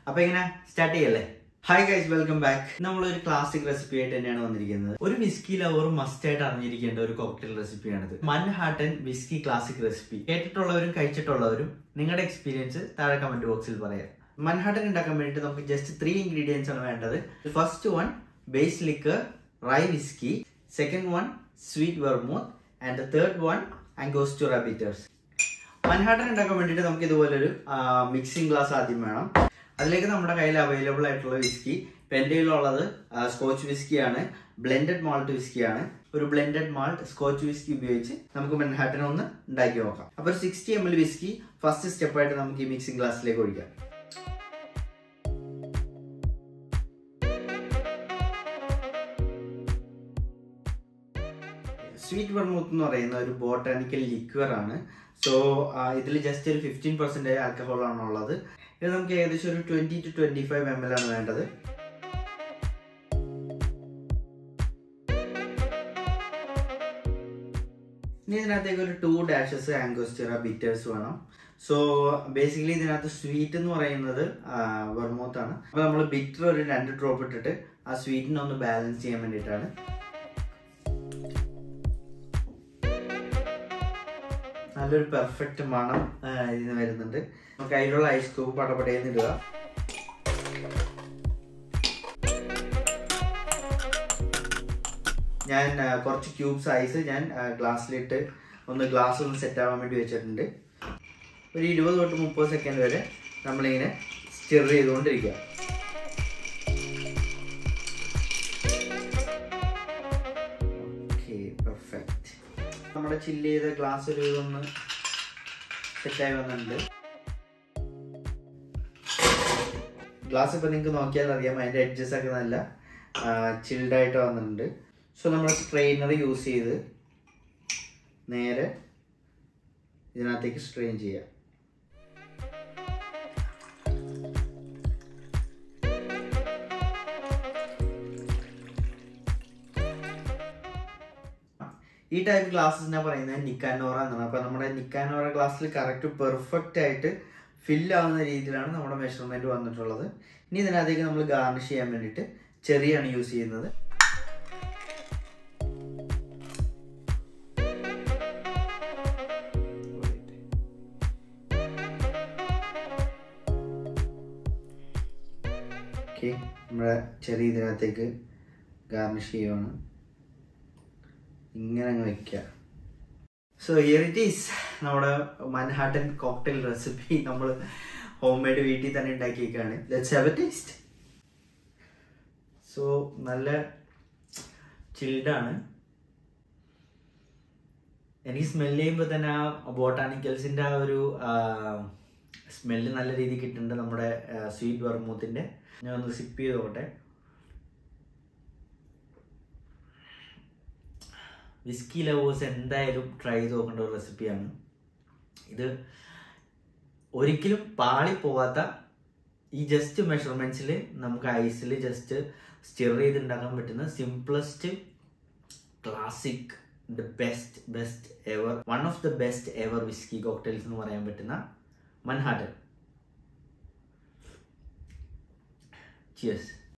അപ്പൊ ഇങ്ങനെ സ്റ്റാർട്ട് ചെയ്യല്ലേ ഹായ് ഗൈസ് വെൽക്കം ബാക്ക് നമ്മളൊരു ക്ലാസിക് റെസിപ്പി ആയിട്ട് തന്നെയാണ് വന്നിരിക്കുന്നത് ഒരു വിസ്കി ലവർ മസ്റ്റ് ആയിട്ട് അറിഞ്ഞിരിക്കേണ്ട ഒരു കോക്ടെയിൽ റെസിപ്പിയാണിത് മൻഹാട്ടൻ വിസ്കി ക്ലാസിക് റെസിപ്പി കേട്ടിട്ടുള്ളവരും കഴിച്ചിട്ടുള്ളവരും നിങ്ങളുടെ എക്സ്പീരിയൻസ് താഴെ കമന്റ് ബോക്സിൽ പറയാം മൻഹാട്ടൻ ഉണ്ടാക്കാൻ വേണ്ടിയിട്ട് നമുക്ക് ജസ്റ്റ് ത്രീ ഇൻഗ്രീഡിയൻസ് ആണ് വേണ്ടത് first one base liquor rye whisky second one sweet vermouth and the third one Angostura bitters Manhattan ഉണ്ടാക്കാൻ വേണ്ടിയിട്ട് നമുക്ക് ഇതുപോലൊരു മിക്സിംഗ് ഗ്ലാസ് ആദ്യം വേണം അതിലേക്ക് നമ്മുടെ കയ്യിൽ അവൈലബിൾ ആയിട്ടുള്ള വിസ്കി ഇപ്പം എൻ്റെ കയ്യിലുള്ളത് സ്കോച്ച് വിസ്കിയാണ് ബ്ലെൻഡഡ് മാൾട്ട് വിസ്കിയാണ് ഒരു ബ്ലെൻഡഡ് മാൾട്ട് സ്കോച്ച് വിസ്കി ഉപയോഗിച്ച് നമുക്ക് മൻഹാട്ടൻ ഒന്ന് ഉണ്ടാക്കി നോക്കാം അപ്പോൾ ഒരു sixty M L whisky first സ്റ്റെപ്പായിട്ട് നമുക്ക് ഈ മിക്സിംഗ് ഗ്ലാസ്സിലേക്ക് ഒഴിക്കാം സ്വീറ്റ് വെർമൂത്ത് എന്ന് പറയുന്ന ഒരു ബോട്ടാനിക്കൽ ലിക്വർ ആണ് സോ ഇതിൽ ജസ്റ്റ് ഒരു ഫിഫ്റ്റീൻ പെർസെൻറ്റേജ് ആൽക്കഹോൾ ആണ് ഉള്ളത് ഇത് നമുക്ക് ഏകദേശം ഒരു twenty to twenty five M L ആണ് വേണ്ടത് ഇനി ഇതിനകത്തേക്ക് ഒരു ടു ഡാഷസ് ആംഗോസ്റ്ററ ബിറ്റേഴ്സ് വേണം സോ ബേസിക്കലി ഇതിനകത്ത് സ്വീറ്റ് എന്ന് പറയുന്നത് വെർമോത്ത് ആണ് അപ്പോൾ നമ്മൾ ബിറ്റർ ഒരു രണ്ട് ഡ്രോപ്പ് ഇട്ടിട്ട് ആ സ്വീറ്റിനെ ഒന്ന് ബാലൻസ് ചെയ്യാൻ വേണ്ടിയിട്ടാണ് നല്ലൊരു പെർഫെക്റ്റ് മണം ഇതിന് വരുന്നുണ്ട് നമുക്ക് അതിലുള്ള ഐസ് ക്യൂബ് പടപടയെന്ന് ഇടുക ഞാൻ കുറച്ച് ക്യൂബ്സ് ഐസ് ഞാൻ ഗ്ലാസ്സിലിട്ട് ഒന്ന് ഗ്ലാസ് ഒന്ന് സെറ്റ് ആവാൻ വേണ്ടി വെച്ചിട്ടുണ്ട് ഒരു ഇരുപത് തൊട്ട് മുപ്പത് സെക്കൻഡ് വരെ നമ്മളിങ്ങനെ സ്റ്റിർ ചെയ്തുകൊണ്ടിരിക്കുക ഓക്കെ പെർഫെക്റ്റ് നമ്മുടെ ചില്ല് ചെയ്ത ഗ്ലാസ് ഒരു ഇതൊന്ന് സെറ്റായി വന്നിട്ടുണ്ട് ഗ്ലാസ് ഇപ്പം നിങ്ങൾക്ക് നോക്കിയാൽ അറിയാം അതിൻ്റെ എഡ്ജസ് ഒക്കെ നല്ല ചിൽഡ് ആയിട്ട് വന്നിട്ടുണ്ട് സോ നമ്മൾ സ്ട്രെയിനർ യൂസ് ചെയ്ത് നേരെ ഇതിനകത്തേക്ക് സ്ട്രെയിൻ ചെയ്യാം ഈ ടൈപ്പ് ഗ്ലാസ്സസിനെ പറയുന്നത് നിക്കാനോറ എന്നാണ് അപ്പോൾ നമ്മുടെ നിക്കാനോറ ഗ്ലാസ്സിൽ കറക്റ്റ് പെർഫെക്റ്റ് ആയിട്ട് ഫില്ല് ആവുന്ന രീതിയിലാണ് നമ്മുടെ മെഷർമെന്റ് വന്നിട്ടുള്ളത് ഇനി ഇതിനകത്തേക്ക് നമ്മൾ ഗാർണിഷ് ചെയ്യാൻ വേണ്ടിയിട്ട് ചെറിയാണ് യൂസ് ചെയ്യുന്നത് ഓക്കെ നമ്മുടെ ചെറിയ ഇതിനകത്തേക്ക് ഗാർണിഷ് ചെയ്യുവാണ് ഇങ്ങനെ അങ്ങ് വെക്കുക സോ ഇയർ ഇറ്റ് ഈസ് നമ്മുടെ മൻഹാട്ടൻ കോക്ടെയിൽ റെസിപ്പി നമ്മൾ ഹോം മെയ്ഡ് വീട്ടിൽ തന്നെ ഉണ്ടാക്കിയേക്കാണ് let's have a taste so നല്ല ചിൽഡാണ് എനിക്ക് സ്മെല് ചെയ്യുമ്പോൾ തന്നെ ആ ബോട്ടാനിക്കൽസിൻ്റെ ആ ഒരു സ്മെല്ല് നല്ല രീതിയിൽ കിട്ടുന്നുണ്ട് നമ്മുടെ സ്വീറ്റ് വർമൂത്തിൻ്റെ ഞാൻ ഒന്ന് സിപ്പ് ചെയ്ത് നോക്കട്ടെ വിസ്കി ലവേഴ്സ് എന്തായാലും ട്രൈ ചെയ്ത് നോക്കേണ്ട ഒരു റെസിപ്പിയാണ് ഇത് ഒരിക്കലും പാളി പോവാത്ത ഈ ജസ്റ്റ് മെഷർമെൻറ്റ്സിൽ നമുക്ക് ഐസിൽ ജസ്റ്റ് സ്റ്റിർ ചെയ്ത് ഉണ്ടാക്കാൻ പറ്റുന്ന simplest classic the best best ever one of the best ever whisky cocktails എന്ന് പറയാൻ പറ്റുന്ന മൻഹാട്ടൻ ചിയേഴ്സ്